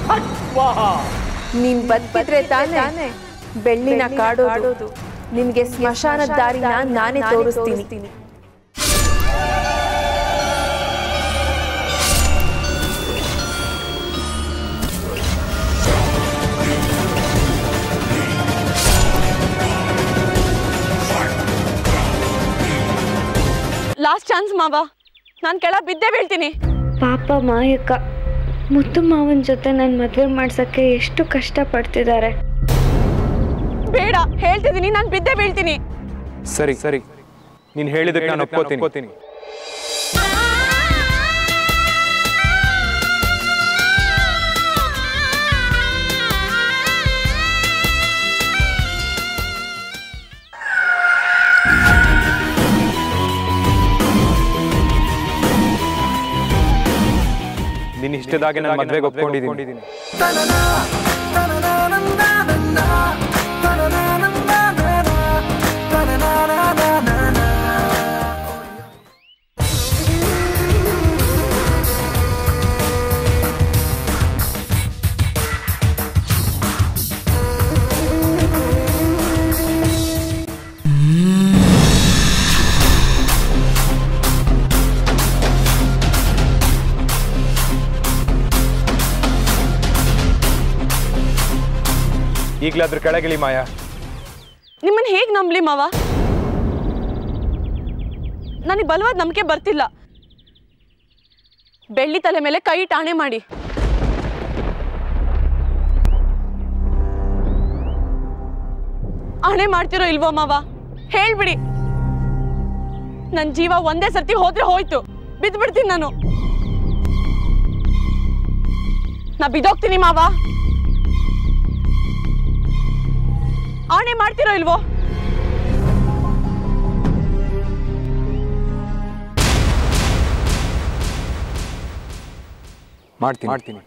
ಫಟ್ ಸ್ವಾಹ ನೀನ್ ಬದುಕಿದ್ರೆ ತಾನೇ ಬೆಳ್ಳಿನ ಕಾಡೋದು ನಿನ್ಗೆ ಸ್ಮಶಾನದ ದಾರಿನ ನಾನೇ ತೋರಿಸ್ತೀನಿ ಲಾಸ್ಟ್ ಚಾನ್ಸ್ ಮಾವ ನಾನು ಕೆಳ ಬಿದ್ದೇ ಬೀಳ್ತೀನಿ ಪಾಪ ಮಾಯಕ್ಕ ಮುತ್ತು ಮಾವನ ಜೊತೆ ನನ್ನ ಮದುವೆ ಮಾಡ್ಸೋಕ್ಕೆ ಎಷ್ಟು ಕಷ್ಟಪಡ್ತಿದ್ದಾರೆ ಬೇಡ ಹೇಳ್ತಿದ್ದೀನಿ ನಾನು ಬಿದ್ದೇ ಬೀಳ್ತೀನಿ ಸರಿ ಸರಿ ನೀನು ಹೇಳಿದಕ್ಕೆ ನಾನು ಒಪ್ಕೋತೀನಿ ನಿನ್ನ ಇಷ್ಟದಾಗೆ ನಾನು ಮದ್ವೆಗೆ ಒಪ್ಕೊಂಡಿದ್ದೀನಿ ಈಗಲಾದ್ರೂ ಕೆಳಗಿಳಿ ಮಾಯಾ ನಿಮ್ಮನ್ನ ಹೇಗೆ ನಂಬಲಿ ಮಾವ ನನಗೆ ಬಲವಾದ ನಂಬಿಕೆ ಬರ್ತಿಲ್ಲ ಬೆಳ್ಳಿ ತಲೆ ಮೇಲೆ ಕೈ ಟಾಣೆ ಮಾಡಿ ಆಣೆ ಮಾಡ್ತಿರೋ ಇಲ್ವೋ ಮಾವ ಹೇಳ್ಬಿಡಿ ನನ್ನ ಜೀವ ಒಂದೇ ಸರ್ತಿ ಹೋದ್ರೆ ಹೋಯ್ತು ಬಿದ್ದ್ಬಿಡ್ತೀನಿ ನಾನು ನಾ ಬಿದ್ದೋಗ್ತೀನಿ ಮಾವ ಆಣೆ ಮಾಡ್ತಿರೋ ಇಲ್ವೋ ಮಾಡ್ತೀನಿ ಮಾಡ್ತೀನಿ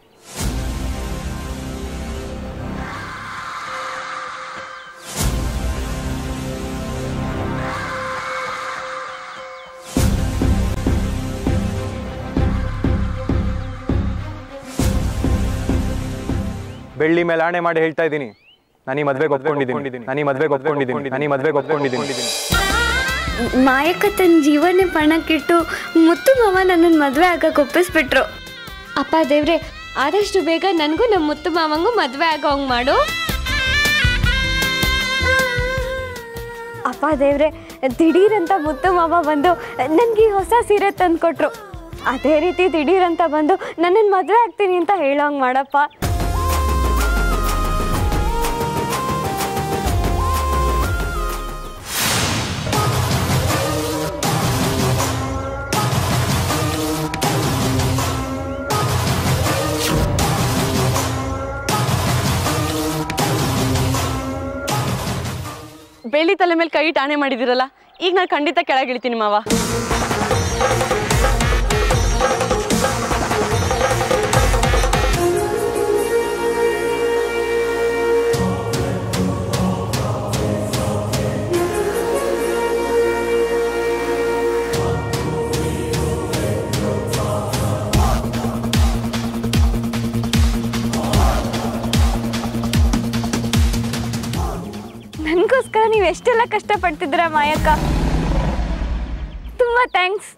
ಬೆಳ್ಳಿ ಮೇಲೆ ಆಣೆ ಮಾಡಿ ಹೇಳ್ತಾ ಇದ್ದೀನಿ ನಾನು ಈ ಮದ್ವೆಗೆ ಒಪ್ಕೊಂಡಿದ್ದೀನಿ ನಾನು ಈ ಮದ್ವೆಗೆ ಒಪ್ಕೊಂಡಿದ್ದೀನಿ ನಾನು ಈ ಮದ್ವೆಗೆ ಒಪ್ಕೊಂಡಿದ್ದೀನಿ ಮಾಯಕ್ಕ ತನ್ನ ಜೀವನೇ ಪಣಕ್ಕಿಟ್ಟು ಮುತ್ತು ಮಾವ ನನ್ನನ್ನು ಮದುವೆ ಆಗಕ್ಕೆ ಒಪ್ಪಿಸ್ಬಿಟ್ರು ಅಪ್ಪ ದೇವ್ರೆ ಆದಷ್ಟು ಬೇಗ ನನಗೂ ನಮ್ಮ ಮುತ್ತು ಮಾವಂಗೂ ಮದುವೆ ಆಗೋಂಗೆ ಮಾಡು ಅಪ್ಪ ದೇವ್ರೆ ದಿಢೀರಂತ ಮುತ್ತು ಮಾವ ಬಂದು ನನಗೆ ಹೊಸ ಸೀರೆ ತಂದ್ಕೊಟ್ರು ಅದೇ ರೀತಿ ದಿಢೀರಂತ ಬಂದು ನನ್ನನ್ನು ಮದುವೆ ಆಗ್ತೀನಿ ಅಂತ ಹೇಳೋಂಗೆ ಮಾಡಪ್ಪ ಬೆಳ್ಳಿ ತಲೆ ಮೇಲೆ ಕೈ ಟಾಣೆ ಮಾಡಿದಿರಲ್ಲ ಈಗ ನಾನು ಖಂಡಿತ ಕೆಳಗಿಳಿತೀನಿ ಮಾವ ನನಗೋಸ್ಕರ ನೀವು ಎಷ್ಟೆಲ್ಲ ಕಷ್ಟಪಡ್ತಿದ್ದೀರಾ ಮಾಯಕ್ಕ ತುಂಬ ಥ್ಯಾಂಕ್ಸ್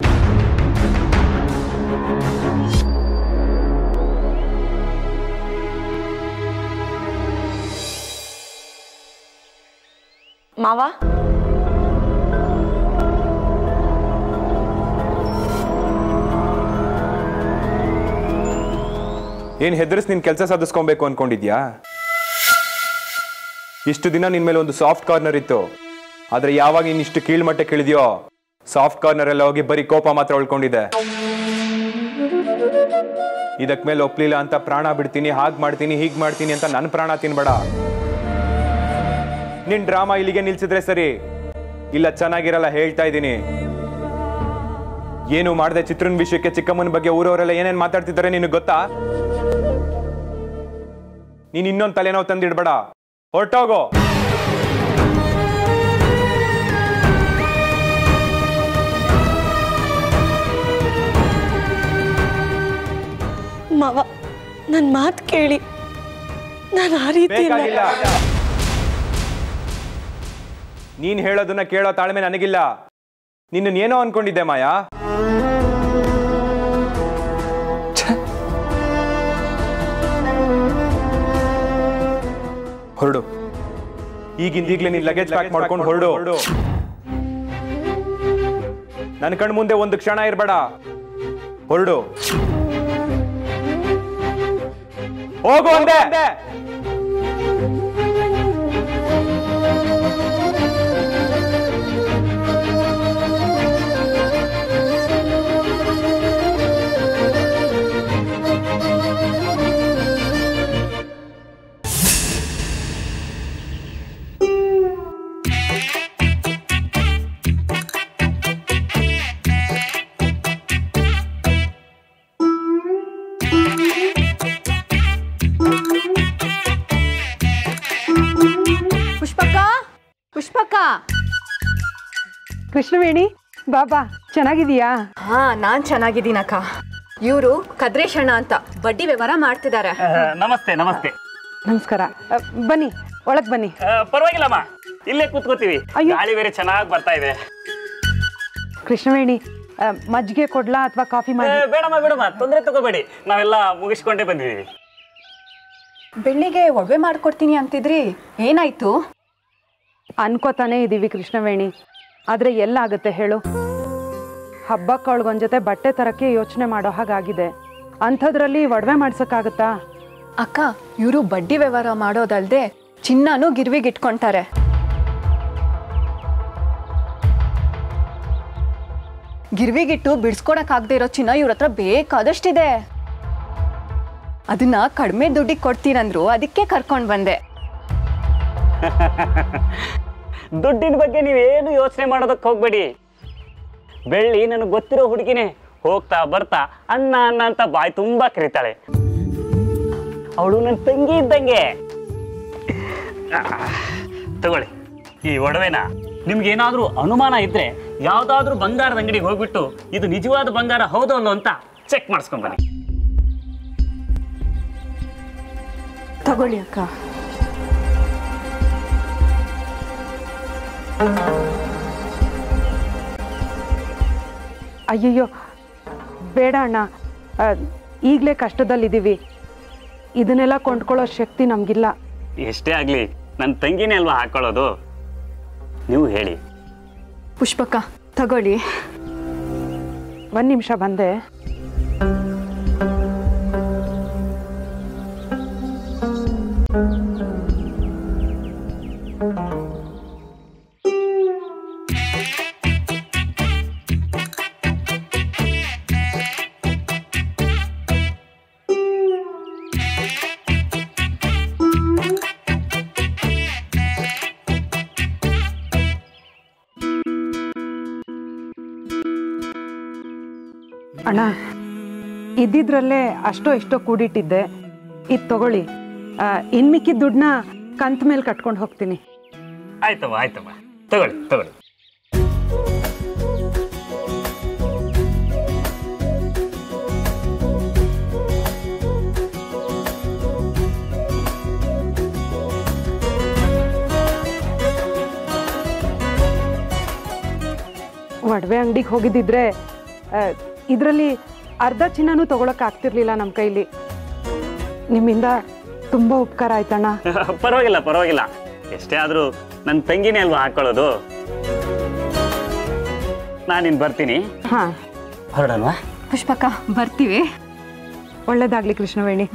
ಮಾವ ಏನು ಹೆದರ್ಸ್ ನಿನ್ ಕೆಲಸ ಸಾಧಿಸ್ಕೊಬೇಕು ಅನ್ಕೊಂಡಿದ್ಯಾ ಇಷ್ಟು ದಿನ ನಿನ್ ಮೇಲೆ ಒಂದು ಸಾಫ್ಟ್ ಕಾರ್ನರ್ ಇತ್ತು ಆದ್ರೆ ಯಾವಾಗ ನೀನ್ ಇಷ್ಟು ಕೀಳ್ಮಟ್ಟಕ್ಕೆ ಇಳಿದ್ಯೋ ಸಾಫ್ಟ್ ಕಾರ್ನರ್ ಎಲ್ಲ ಹೋಗಿ ಬರೀ ಕೋಪ ಮಾತ್ರ ಉಳ್ಕೊಂಡಿದೆ ಇದಕ್ ಮೇಲೆ ಒಪ್ಲಿಲ್ಲ ಅಂತ ಪ್ರಾಣ ಬಿಡ್ತೀನಿ ಹಾಗ್ ಮಾಡ್ತೀನಿ ಹೀಗ್ ಮಾಡ್ತೀನಿ ಅಂತ ನನ್ನ ಪ್ರಾಣ ತಿನ್ಬೇಡ ನಿನ್ ಡ್ರಾಮಾ ಇಲ್ಲಿಗೆ ನಿಲ್ಸಿದ್ರೆ ಸರಿ ಇಲ್ಲ ಚೆನ್ನಾಗಿರಲ್ಲ ಹೇಳ್ತಾ ಇದ್ದೀನಿ ಏನು ಮಾಡದೆ ಚಿತ್ರನ್ ವಿಷಯಕ್ಕೆ ಚಿಕ್ಕಮ್ಮನ ಬಗ್ಗೆ ಊರವರೆಲ್ಲ ಏನೇನ್ ಮಾತಾಡ್ತಿದ್ದಾರೆ ನಿನಗೆ ಗೊತ್ತಾ ನೀನ್ ಇನ್ನೊಂದ್ ತಲೆನೋವು ತಂದಿಡ್ಬೇಡ ಹೊರಟೋಗೋ ಮಾವ ನನ್ನ ಮಾತು ಕೇಳಿ ನಾನು ಆ ರೀತಿ ಇಲ್ಲ. ಬೇಕಾಗಿಲ್ಲ ನೀನ್ ಹೇಳೋದನ್ನ ಕೇಳೋ ತಾಳ್ಮೆ ನನಗಿಲ್ಲ ನಿನ್ನ ಏನೋ ಅನ್ಕೊಂಡಿದ್ದೆ ಮಾಯಾ ಛೆ. ಹೊರಡು ಈಗಿಂದೀಗ್ಲೇ ನೀನ್ ಲಗೇಜ್ ಪ್ಯಾಕ್ ಮಾಡ್ಕೊಂಡು ಹೊರಡು ನನ್ನ ಕಣ್ ಮುಂದೆ ಒಂದು ಕ್ಷಣ ಇರಬೇಡ ಹೊರಡು ಹೋಗು ಅಂದೆ ಪುಷ್ಪಕ್ಕ ಪುಷ್ಪಕ್ಕ ಕೃಷ್ಣವೇಣಿ ಬಾಬಾ ಚೆನ್ನಾಗಿದೀಯಾ ಹಾ ನಾನ್ ಚೆನ್ನಾಗಿದ್ದೀನಕ್ಕ ಇವರು ಕದ್ರೇಶಣ್ಣ ಅಂತ ಬಡ್ಡಿ ವ್ಯವಹಾರ ಮಾಡ್ತಿದ್ದಾರೆ ಆ, ನಮಸ್ತೆ ನಮಸ್ತೆ ನಮಸ್ಕಾರ ಅ, ಬನ್ನಿ ಒಳಗ್ ಬನ್ನಿ ಆ, ಪರವಾಗಿಲ್ಲಮ್ಮ ಇಲ್ಲೇ ಕೂತ್ಕೋತೀವಿ ಅಯ್ಯೋ. ಗಾಳಿ ಬೇರೆ ಚೆನ್ನಾಗಿ ಬರ್ತಾ ಇದೆ ಕೃಷ್ಣವೇಣಿ ಅ, ಮಜ್ಜಿಗೆ ಕೊಡ್ಲಾ ಅಥವಾ ಕಾಫಿ ಆ, ಮಾಡಿ ಬೇಡಮ್ಮ ಬೇಡಮ್ಮ ತೊಂದರೆ ತಗೋಬೇಡಿ ನಾವೆಲ್ಲ ಮುಗಿಸ್ಕೊಂಡೇ ಬಂದಿದ್ದೀವಿ ಬೆಳ್ಳಿಗೆ ಒಡವೆ ಮಾಡ್ಕೊಡ್ತೀನಿ ಅಂತಿದ್ರಿ ಏನಾಯ್ತು ಅನ್ಕೋತಾನೆ ಇದೀವಿ ಕೃಷ್ಣವೇಣಿ ಆದ್ರೆ ಎಲ್ಲಾಗುತ್ತೆ ಹೇಳು ಹಬ್ಬಕ್ಕೆ ಅವಳಿಗೊಂದ್ ಜೊತೆ ಬಟ್ಟೆ ತರಕ್ಕೆ ಯೋಚನೆ ಮಾಡೋ ಹಾಗಾಗಿದೆ ಅಂಥದ್ರಲ್ಲಿ ಒಡವೆ ಮಾಡ್ಸಕ್ಕಾಗತ್ತಾ ಅಕ್ಕ ಇವರು ಬಡ್ಡಿ ವ್ಯವಹಾರ ಮಾಡೋದಲ್ದೆ ಚಿನ್ನನೂ ಗಿರ್ವಿಗೆ ಇಟ್ಕೊಂತಾರೆ ಗಿರ್ವಿಗಿಟ್ಟು ಬಿಡಿಸ್ಕೊಡಕ್ಕಾಗದೇ ಇರೋ ಚಿನ್ನ ಇವ್ರ ಹತ್ರ ಬೇಕಾದಷ್ಟಿದೆ ಅದನ್ನ ಕಡಿಮೆ ದುಡ್ಡಿಗೆ ಕೊಡ್ತೀರಂದ್ರು ಅದಕ್ಕೆ ಕರ್ಕೊಂಡ್ ಬಂದೆ ದುಡ್ಡಿನ ಬಗ್ಗೆ ನೀವೇನು ಯೋಚನೆ ಮಾಡೋದಕ್ಕೆ ಹೋಗ್ಬೇಡಿ ಬೆಳ್ಳಿ ನನಗೆ ಗೊತ್ತಿರೋ ಹುಡುಗಿನೇ ಹೋಗ್ತಾ ಬರ್ತಾ ಅಣ್ಣ ಅಣ್ಣ ಅಂತ ಬಾಯಿ ತುಂಬಾ ಕರೀತಾಳೆ ಅವಳು ನನ್ನ ತಂಗಿ ಇದ್ದಂಗೆ ಆ, ತಗೊಳ್ಳಿ ಈ ಒಡವೆನ ನಿಮ್ಗೆ ಏನಾದ್ರೂ ಅನುಮಾನ ಇದ್ರೆ ಯಾವ್ದಾದ್ರೂ ಬಂಗಾರದ ಅಂಗಡಿಗೆ ಹೋಗ್ಬಿಟ್ಟು ಇದು ನಿಜವಾದ ಬಂಗಾರ ಹೌದು ಅಲ್ಲೋ ಅಂತ ಚೆಕ್ ಮಾಡಿಸ್ಕೊಂಡ್ ಬನ್ನಿ ತಗೊಳ್ಳಿ ಅಕ್ಕ ಅಯ್ಯಯ್ಯೋ ಬೇಡ ಅಣ್ಣ ಈಗಲೇ ಕಷ್ಟದಲ್ಲಿದ್ದೀವಿ ಇದನ್ನೆಲ್ಲ ಕೊಂಡ್ಕೊಳ್ಳೋ ಶಕ್ತಿ ನಮಗಿಲ್ಲ ಎಷ್ಟೇ ಆಗ್ಲಿ ನನ್ನ ತಂಗಿನೇ ಅಲ್ವಾ ಹಾಕೊಳ್ಳೋದು ನೀವು ಹೇಳಿ ಪುಷ್ಪಕ್ಕ ತಗೊಳ್ಳಿ ಒಂದು ನಿಮಿಷ ಬಂದೆ ಅಣ್ಣ ಇದ್ದಿದ್ರಲ್ಲೇ ಅಷ್ಟೋ ಇಷ್ಟೋ ಕೂಡಿಟ್ಟಿದ್ದೆ ಇದು ತಗೊಳ್ಳಿ ಆ, ಇನ್ ಮಿಕ್ಕಿದ ದುಡ್ಡನ್ನ ಕಂತ ಮೇಲೆ ಕಟ್ಕೊಂಡು ಹೋಗ್ತೀನಿ ಆಯ್ತಮ್ಮ ಆಯ್ತಮ್ಮ ತಗೊಳ್ಳಿ ತಗೊಳ್ಳಿ ಒಡವೆ ಅಂಗಡಿಗೆ ಹೋಗಿದ್ದಿದ್ರೆ ಇದರಲ್ಲಿ ಅರ್ಧ ಚಿನ್ನನೂ ತಗೊಳಕ್ ಆಗ್ತಿರ್ಲಿಲ್ಲ ನಮ್ಮ ಕೈಲಿ ನಿಮ್ಮಿಂದ ತುಂಬಾ ಉಪಕಾರ ಆಯ್ತಣ್ಣ ಪರವಾಗಿಲ್ಲ ಪರವಾಗಿಲ್ಲ ಎಷ್ಟೇ ಆದ್ರೂ ನನ್ನ ತಂಗಿನೇ ಅಲ್ವಾ ಹಾಕೊಳ್ಳೋದು ನಾನಿನ್ ಬರ್ತೀನಿ ಹಾ ಹೊರಡಲ್ವಾ ಪುಷ್ಪಕ್ಕ ಬರ್ತೀವಿ ಒಳ್ಳೇದಾಗ್ಲಿ ಕೃಷ್ಣವೇಣಿ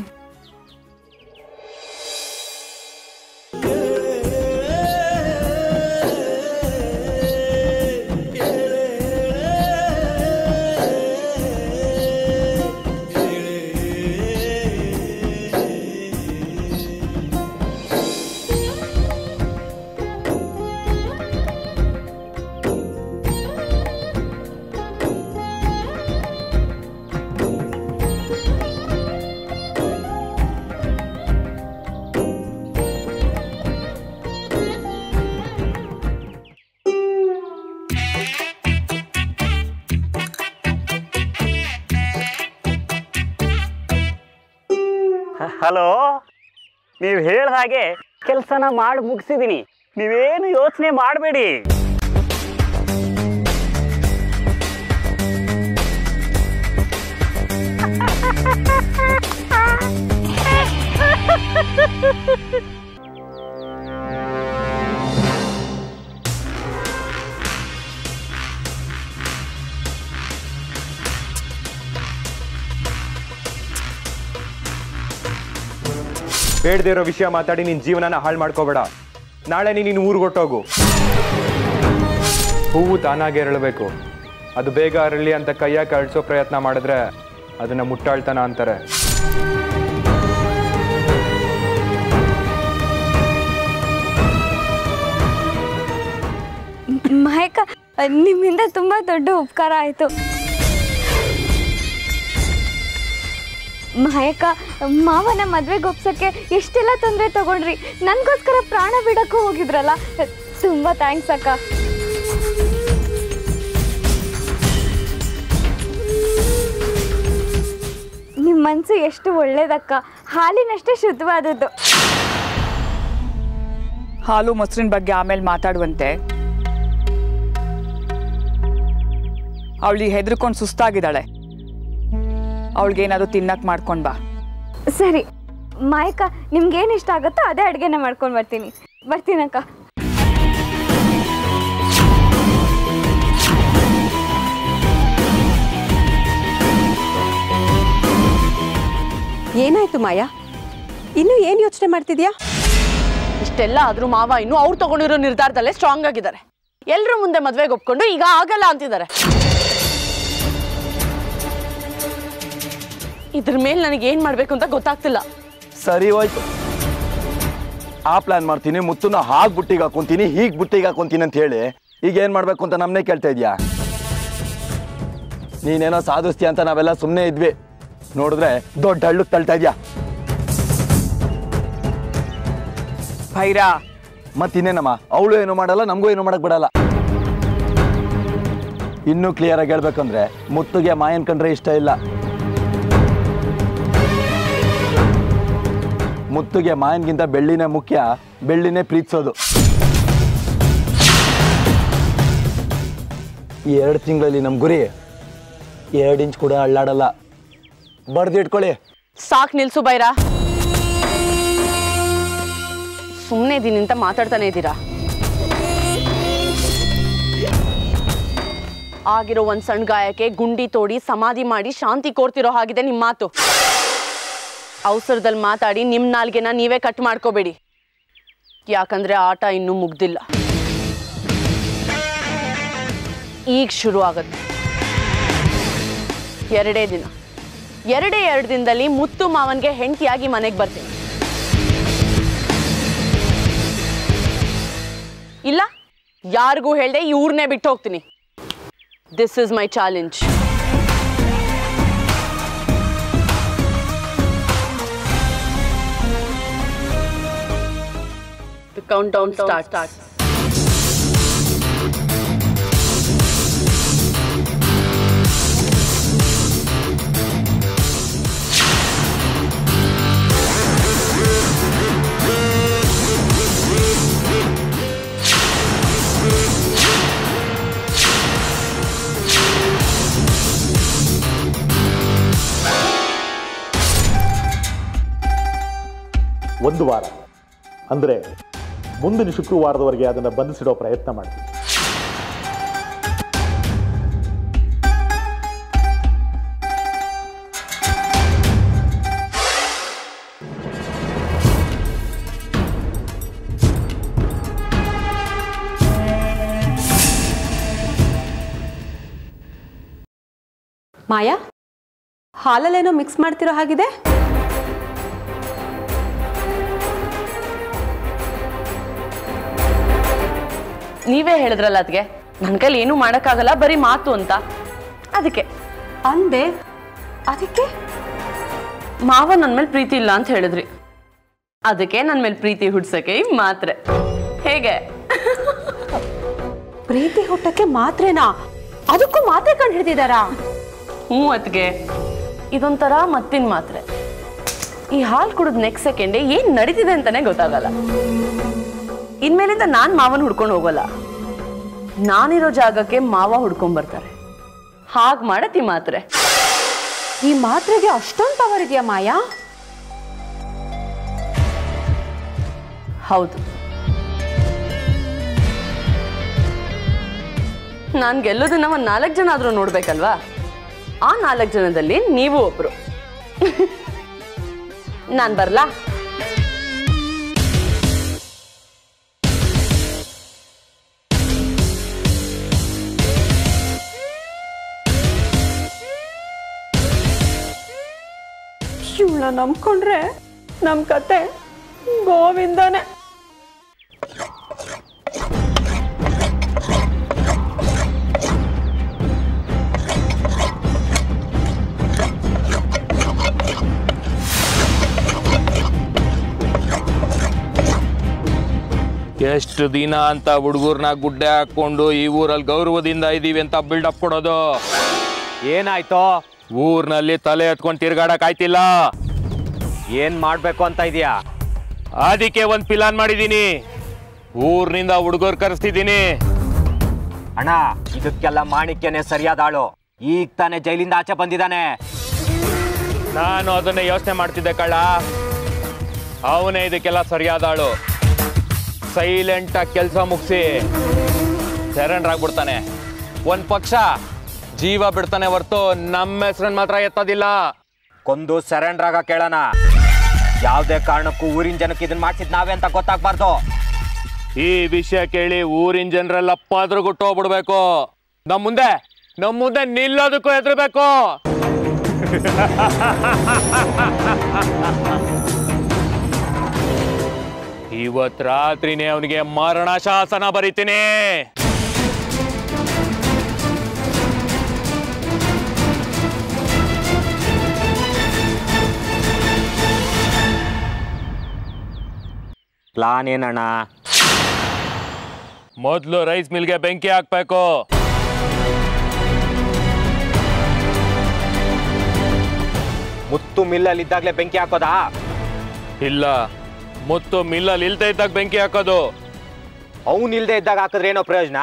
ಹಲೋ ನೀವು ಹೇಳ್ದ ಹಾಗೆ ಕೆಲಸನ ಮಾಡಿ ಮುಗಿಸಿದ್ದೀನಿ ನೀವೇನು ಯೋಚನೆ ಮಾಡಬೇಡಿ ಬೇಡದೇ ಇರೋ ವಿಷಯ ಮಾತಾಡಿ ನಿನ್ನ ಜೀವನನ ಹಾಳು ಮಾಡ್ಕೋಬೇಡ ನಾಳೆ ನೀನು ಊರಿಗೆ ಹೊಟ್ಟೋಗು ಹೂವು ತಾನಾಗೆ ಅರಳಬೇಕು ಅದು ಬೇಗ ಅರಳಿ ಅಂತ ಕೈಯಾಗ ಅಳಿಸೋ ಪ್ರಯತ್ನ ಮಾಡಿದ್ರೆ ಅದನ್ನ ಮುಟ್ಟಾಳ್ತನ ಅಂತಾರೆ ಮಹೇಕ ನಿಮ್ಮಿಂದ ತುಂಬ ದೊಡ್ಡ ಉಪಕಾರ ಆಯಿತು ಮಹೇಕ ಮಾವನ ಮದ್ವೆಗೆ ಒಪ್ಸಕ್ಕೆ ಎಷ್ಟೆಲ್ಲ ತೊಂದರೆ ತಗೊಂಡ್ರಿ ನನಗೋಸ್ಕರ ಪ್ರಾಣ ಬಿಡಕ್ಕೂ ಹೋಗಿದ್ರಲ್ಲ ತುಂಬ ಥ್ಯಾಂಕ್ಸ್ ಅಕ್ಕ ನಿಮ್ಮ ಮನಸ್ಸು ಎಷ್ಟು ಒಳ್ಳೇದಕ್ಕ ಹಾಲಿನಷ್ಟೇ ಶುದ್ಧವಾದದ್ದು ಹಾಲು ಮೊಸರಿನ ಬಗ್ಗೆ ಆಮೇಲೆ ಮಾತಾಡುವಂತೆ ಅವಳಿಗೆ ಹೆದರ್ಕೊಂಡು ಸುಸ್ತಾಗಿದ್ದಾಳೆ ಅವಳಿಗೇನಾದ್ರು ತಿನ್ನಕ್ ಮಾಡ್ಕೊಂಡ್ ಬಾ ಸರಿ ಮಾಯಕ ನಿಮ್ಗೇನು ಇಷ್ಟ ಆಗುತ್ತೋ ಅದೇ ಅಡುಗೆನ ಮಾಡ್ಕೊಂಡು ಬರ್ತೀನಿ ಬರ್ತೀನಕ್ಕ ಏನಾಯ್ತು ಮಾಯಾ ಇನ್ನು ಏನು ಯೋಚನೆ ಮಾಡ್ತಿದ್ಯಾ ಇಷ್ಟೆಲ್ಲ ಆದ್ರೂ ಮಾವ ಇನ್ನು ಅವ್ರು ತಗೊಂಡಿರೋ ನಿರ್ಧಾರದಲ್ಲೇ ಸ್ಟ್ರಾಂಗ್ ಆಗಿದ್ದಾರೆ ಎಲ್ರ ಮುಂದೆ ಮದ್ವೆಗೆ ಒಪ್ಕೊಂಡು ಈಗ ಆಗಲ್ಲ ಅಂತಿದ್ದಾರೆ ಇದ್ರ ಮೇಲೆ ನನಗೆ ಏನ್ ಮಾಡ್ಬೇಕು ಅಂತ ಗೊತ್ತಾಗ್ತಿಲ್ಲ ಸರಿ ಹೋಯ್ತು ಆ ಪ್ಲಾನ್ ಮಾಡ್ತೀನಿ ಮುತ್ತನ್ನ ಹಾಗೆ ಬುಟ್ಟಿಗೆ ಹಾಕೊಂತೀನಿ ಹೀಗೆ ಬುಟ್ಟಿಗೆ ಹಾಕೊಂತೀನಿ ಅಂತ ಹೇಳಿ ಈಗ ಏನು ಮಾಡಬೇಕು ಅಂತ ನಮ್ಮನ್ನೇ ಕೇಳ್ತಾ ಇದೆಯಾ ನೀನೇನೋ ಸಾಧಿಸ್ತೀಯ ಅಂತ ನಾವೆಲ್ಲ ಸುಮ್ಮನೆ ಇದ್ವಿ ನೋಡಿದ್ರೆ ದೊಡ್ಡ ಹಳ್ಳಕ್ಕೆ ತಳ್ತಾ ಇದೆಯಾ ಭೈರಾ ಮತ್ತಿನ್ನೇನಮ್ಮ ಅವಳು ಏನು ಮಾಡಲ್ಲ ನಮಗೂ ಏನು ಮಾಡಕ್ ಬಿಡಲ್ಲ ಇನ್ನೂ ಕ್ಲಿಯರ್ ಆಗಿ ಹೇಳ್ಬೇಕಂದ್ರೆ ಮುತ್ತುಗೆ ಮಾಯನ್ ಕಂಡ್ರೆ ಇಷ್ಟ ಇಲ್ಲ ಮುತ್ತುಗೆ ಮಾಯನ್ಗಿಂತ ಬೆಳ್ಳಿನೇ ಮುಖ್ಯ ಬೆಳ್ಳಿನೇ ಪ್ರೀತಿಸೋದು ಈ ಎರಡು ತಿಂಗಳಲ್ಲಿ ನಮ್ಮ ಗುರಿ ಎರಡು ಇಂಚ್ ಕೂಡ ಅಳ್ಳಾಡಲ್ಲ ಬಡ್ದಿಟ್ಕೊಳ್ಳಿ ಸಾಕ್ ನಿಲ್ಸು ಬೈರಾ ಸುಮ್ಮನೆ ಇದೀನಿ ಅಂತ ಮಾತಾಡ್ತಾನೆ ಇದ್ದೀರಾ ಆಗಿರೋ ಒಂದ್ ಸಣ್ಣ ಗಾಯಕ್ಕೆ ಗುಂಡಿ ತೋಡಿ ಸಮಾಧಿ ಮಾಡಿ ಶಾಂತಿ ಕೋರ್ತಿರೋ ಹಾಗಿದೆ ನಿಮ್ಮ ಮಾತು ಅವಸರದಲ್ಲಿ ಮಾತಾಡಿ ನಿಮ್ ನಾಲ್ಗೆನ ನೀವೇ ಕಟ್ ಮಾಡ್ಕೋಬೇಡಿ ಯಾಕಂದ್ರೆ ಆಟ ಇನ್ನೂ ಮುಗ್ದಿಲ್ಲ ಈಗ ಶುರು ಆಗತ್ತೆ ಎರಡೇ ದಿನ ಎರಡೇ ಎರಡು ದಿನದಲ್ಲಿ ಮುತ್ತು ಮಾವನ್ಗೆ ಹೆಂಡತಿಯಾಗಿ ಮನೆಗೆ ಬರ್ತೀನಿ ಇಲ್ಲ ಯಾರಿಗೂ ಹೇಳ್ದೆ ಇವ್ರನ್ನೇ ಬಿಟ್ಟು ಹೋಗ್ತೀನಿ this is my challenge count down start start ಒಂದು ವಾರ ಅಂದರೆ ಮುಂದಿನ ಶುಕ್ರವಾರದವರೆಗೆ ಅದನ್ನು ಬಂಧಿಸಿಡೋ ಪ್ರಯತ್ನ ಮಾಡ್ತೀವಿ ಮಾಯಾ ಹಾಲಲ್ಲೇನೋ ಮಿಕ್ಸ್ ಮಾಡ್ತಿರೋ ಹಾಗಿದೆ ನೀವೇ ಹೇಳಿದ್ರಲ್ಲ ಅದಕ್ಕೆ ನನ್ನ ಕೈಲಿ ಏನೂ ಮಾಡೋಕ್ಕಾಗಲ್ಲ ಬರೀ ಮಾತು ಅಂತ ಅದಕ್ಕೆ ಅಂದೆ ಅದಕ್ಕೆ ಮಾವ ನನ್ನ ಮೇಲೆ ಪ್ರೀತಿ ಇಲ್ಲ ಅಂತ ಹೇಳಿದ್ರಿ ಅದಕ್ಕೆ ನನ್ನ ಮೇಲೆ ಪ್ರೀತಿ ಹುಡ್ಸಕ್ಕೆ ಈ ಮಾತ್ರೆ ಹೇಗೆ ಪ್ರೀತಿ ಹುಟ್ಟಕ್ಕೆ ಮಾತ್ರೆನಾ ಅದಕ್ಕೂ ಮಾತ್ರೆ ಕಂಡು ಹಿಡಿದಿದ್ದಾರಾ ಹ್ಞೂ ಅದಕ್ಕೆ ಇದೊಂಥರ ಮತ್ತಿನ ಮಾತ್ರೆ ಈ ಹಾಲು ಕುಡಿದ್ ನೆಕ್ಸ್ಟ್ ಸೆಕೆಂಡೆ ಏನ್ ನಡೀತಿದೆ ಅಂತಾನೆ ಗೊತ್ತಾಗಲ್ಲ ಇನ್ಮೇಲಿಂದ ನಾನ್ ಮಾವನ್ ಹುಡ್ಕೊಂಡು ಹೋಗಲ್ಲ ನಾನಿರೋ ಜಾಗಕ್ಕೆ ಮಾವ ಹುಡ್ಕೊಂಡ್ ಬರ್ತಾರೆ ಹಾಗ್ ಮಾಡತ್ ಈ ಮಾತ್ರೆ ಈ ಮಾತ್ರೆಗೆ ಅಷ್ಟೊಂದು ಪವರ್ ಇದೆಯಾ ಮಾಯಾ ಹೌದು ನಾನ್ ಗೆಲ್ಲೋದನ್ನ ಒಂದ್ ನಾಲ್ಕು ಜನ ಆದ್ರೂ ನೋಡ್ಬೇಕಲ್ವಾ ಆ ನಾಲ್ಕು ಜನದಲ್ಲಿ ನೀವು ಒಬ್ರು ನಾನ್ ಬರ್ಲಾ ಇವಳ ನಂಬ್ಕೊಂಡ್ರೆ ನಮ್ ಕತೆ ಗೋವಿಂದನೇ ಎಷ್ಟು ದಿನ ಅಂತ ಹುಡುಗರ್ನ ಗುಡ್ಡೆ ಹಾಕೊಂಡು ಈ ಊರಲ್ಲಿ ಗೌರವದಿಂದ ಇದೀವಿ ಅಂತ ಬಿಲ್ಡಪ್ ಕೊಡೋದು ಏನಾಯ್ತು ಊರ್ನಲ್ಲಿ ತಲೆ ಎತ್ಕೊಂಡು ತಿರ್ಗಾಡಕ್ ಆಯ್ತಿಲ್ಲ ಏನ್ ಮಾಡ್ಬೇಕು ಅಂತ ಇದೀಯಾ ಅದಕ್ಕೆ ಒಂದ್ ಪ್ಲಾನ್ ಮಾಡಿದೀನಿ ಊರ್ನಿಂದ ಹುಡುಗರು ಕರೆಸ್ತಿದ್ದೀನಿ ಅಣ್ಣ ಇದಕ್ಕೆಲ್ಲ ಮಾಣಿಕ್ಯನೇ ಸರಿಯಾದ ಆಳು ಈಗ ತಾನೇ ಜೈಲಿಂದ ಆಚೆ ಬಂದಿದ್ದಾನೆ ನಾನು ಅದನ್ನ ಯೋಚನೆ ಮಾಡ್ತಿದ್ದೆ ಕಳ್ಳ ಅವನೇ ಇದಕ್ಕೆಲ್ಲ ಸರಿಯಾದ ಆಳು ಸೈಲೆಂಟ್ ಆಗಿ ಕೆಲಸ ಮುಗಿಸಿ ಸರೆಂಡರ್ ಆಗ್ಬಿಡ್ತಾನೆ ಒಂದ್ ಪಕ್ಷ ಜೀವ ಬಿಡ್ತಾನೆ ಹೊರ್ತು ನಮ್ಮ ಹೆಸರನ್ನ ಮಾತ್ರ ಎತ್ತೋದಿಲ್ಲ ಕೊಂದು ಸರೆಂಡರ್ ಆಗ ಕೇಳೋಣ ಯಾವ್ದೇ ಕಾರಣಕ್ಕೂ ಊರಿನ ಜನಕ್ಕೆ ಇದನ್ನ ಮಾಡ್ಸಿದ್ ನಾವೇ ಅಂತ ಗೊತ್ತಾಗ್ಬಾರ್ದು ಈ ವಿಷಯ ಕೇಳಿ ಊರಿನ ಜನರೆಲ್ಲ ಪದ್ರ ಗುಟ್ಟು ಹೋಗ್ಬಿಡ್ಬೇಕು ನಮ್ ಮುಂದೆ ನಮ್ ಮುಂದೆ ನಿಲ್ಲೋದಕ್ಕೂ ಹೆದರ್ಬೇಕು ಇವತ್ ರಾತ್ರಿನೇ ಅವನಿಗೆ ಮರಣ ಶಾಸನ ಬರೀತೀನಿ ಪ್ಲಾನ್ ಏನಣ್ಣ ಮೊದ್ಲು ರೈಸ್ ಮಿಲ್ಗೆ ಬೆಂಕಿ ಹಾಕ್ಬೇಕು ಮುತ್ತು ಮಿಲ್ಲಲ್ಲಿ ಇದ್ದಾಗಲೇ ಬೆಂಕಿ ಹಾಕೋದಾ ಇಲ್ಲ ಮುತ್ತು ಮಿಲ್ಲಲ್ಲಿ ಇಲ್ದೇ ಇದ್ದಾಗ ಬೆಂಕಿ ಹಾಕೋದು ಅವನ್ ಇಲ್ದೇ ಇದ್ದಾಗ ಹಾಕಿದ್ರೆ ಏನೋ ಪ್ರಯೋಜನ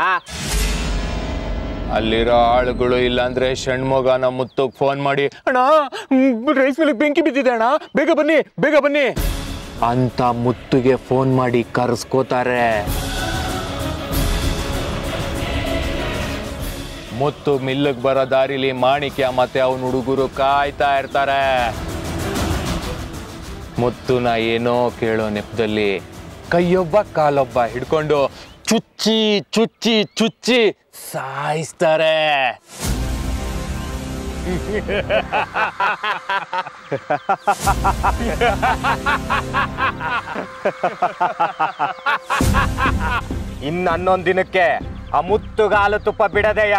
ಅಲ್ಲಿರೋ ಆಳುಗಳು ಇಲ್ಲಾಂದ್ರೆ ಷಣ್ಮುಗನ ಮುತ್ತುಗ್ ಫೋನ್ ಮಾಡಿ ಅಣ್ಣ ರೈಸ್ ಮಿಲ್ಗೆ ಬೆಂಕಿ ಬಿದ್ದಿದೆ ಅಣ್ಣ ಬೇಗ ಬನ್ನಿ ಬೇಗ ಬನ್ನಿ ಅಂತ ಮುತ್ತುಗೆ ಫೋನ್ ಮಾಡಿ ಕರ್ಸ್ಕೋತಾರೆ ಮುತ್ತು ಮಿಲ್ಲಿಗೆ ಬರೋ ದಾರಿಲಿ ಮಾಣಿಕ್ಯ ಮತ್ತೆ ಅವನ ಹುಡುಗರು ಕಾಯ್ತಾ ಇರ್ತಾರೆ ಮುತ್ತುನ ಏನೋ ಕೇಳೋ ನೆಪದಲ್ಲಿ ಕೈಯೊಬ್ಬ ಕಾಲೊಬ್ಬ ಹಿಡ್ಕೊಂಡು ಚುಚ್ಚಿ ಚುಚ್ಚಿ ಚುಚ್ಚಿ ಸಾಯಿಸ್ತಾರೆ ಇನ್ನು ಹನ್ನೊಂದು ದಿನಕ್ಕೆ ಆ ಮುತ್ತುಗಾಲು ತುಪ್ಪ ಬಿಡದೆಯ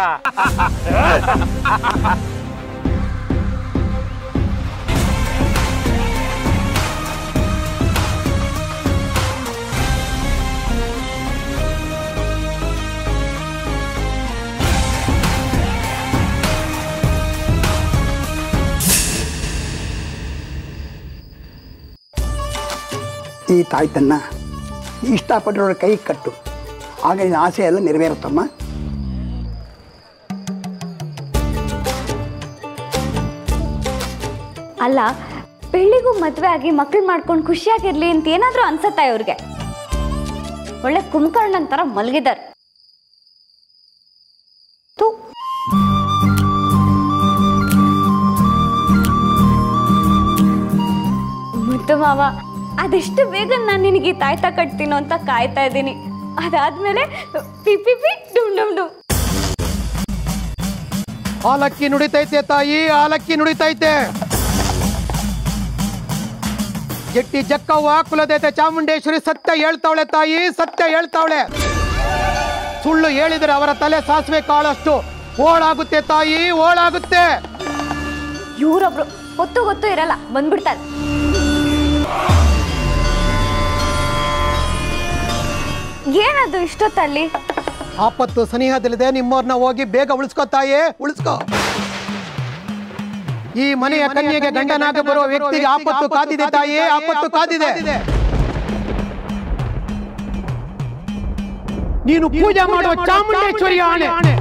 ಈ ತಾಯ್ತನ್ನ ಇಷ್ಟಪಟ್ಟಿರೋರ ಕೈ ಕಟ್ಟು ಆಗ ನಿನ್ನ ಆಸೆ ಎಲ್ಲ ನೆರವೇರುತ್ತಮ್ಮ ಅಲ್ಲ ಬೆಳ್ಳಿಗೂ ಮದುವೆ ಆಗಿ ಮಕ್ಳು ಮಾಡ್ಕೊಂಡು ಖುಷಿಯಾಗಿರ್ಲಿ ಅಂತ ಏನಾದರೂ ಅನ್ಸತ್ತಾ ಇವ್ರಿಗೆ ಒಳ್ಳೆ ಕುಂಭಕರ್ಣನ್ ಥರ ಮಲಗಿದ್ದಾರೆ ಮುದ್ದು ಮಾವ ಅದೆಷ್ಟು ಬೇಗ ನಾನು ನಿನಗೆ ಈ ತಾಯ್ತ ಕಟ್ತೀನೋ ಅಂತ ಕಾಯ್ತಾ ಇದ್ದೀನಿ ಅದಾದ್ಮೇಲೆ ಪಿ ಪಿ ಪಿ ಡುಮ್ ಡುಮ್ ಡುಮ್ ಆಲಕ್ಕಿ ನುಡಿತೈತೆ ತಾಯಿ ಆಲಕ್ಕಿ ನುಡಿತೈತೆ ಜಟ್ಟಿ ಜಕ್ಕವ್ವ ಕುಲದೇತೆ ಚಾಮುಂಡೇಶ್ವರಿ ಸತ್ಯ ಹೇಳ್ತಾವಳೆ ತಾಯಿ ಸತ್ಯ ಹೇಳ್ತಾವಳೆ ಸುಳ್ಳು ಹೇಳಿದರೆ ಅವರ ತಲೆ ಸಾಸಿವೆ ಕಾಳಷ್ಟು ಓಳಾಗುತ್ತೆ ತಾಯಿ ಓಳಾಗುತ್ತೆ ಇವರೊಬ್ರು ಹೊತ್ತು ಗೊತ್ತು ಇರಲ್ಲ ಬಂದ್ಬಿಡ್ತಾರೆ ಏನದು ಇಷ್ಟೊತ್ತಲ್ಲಿ ಆಪತ್ತು ಸನಿಹದಲ್ಲಿದೆ ನಿಮ್ಮವ್ರನ್ನ ಹೋಗಿ ಬೇಗ ಉಳಿಸ್ಕೋ ತಾಯಿ ಉಳಿಸ್ಕೋ ಈ ಮನೆಯ ಕನ್ಯೆಗೆ ಗಂಡನಾಗ ಬರುವ ವ್ಯಕ್ತಿಗೆ ಆಪತ್ತು ಕಾದಿದೆ ತಾಯಿ ಆಪತ್ತು ಕಾದಿದೆ ನೀನು ಪೂಜೆ ಮಾಡುವ ಚಾಮುಂಡೇಶ್ವರಿ ಆಣೆ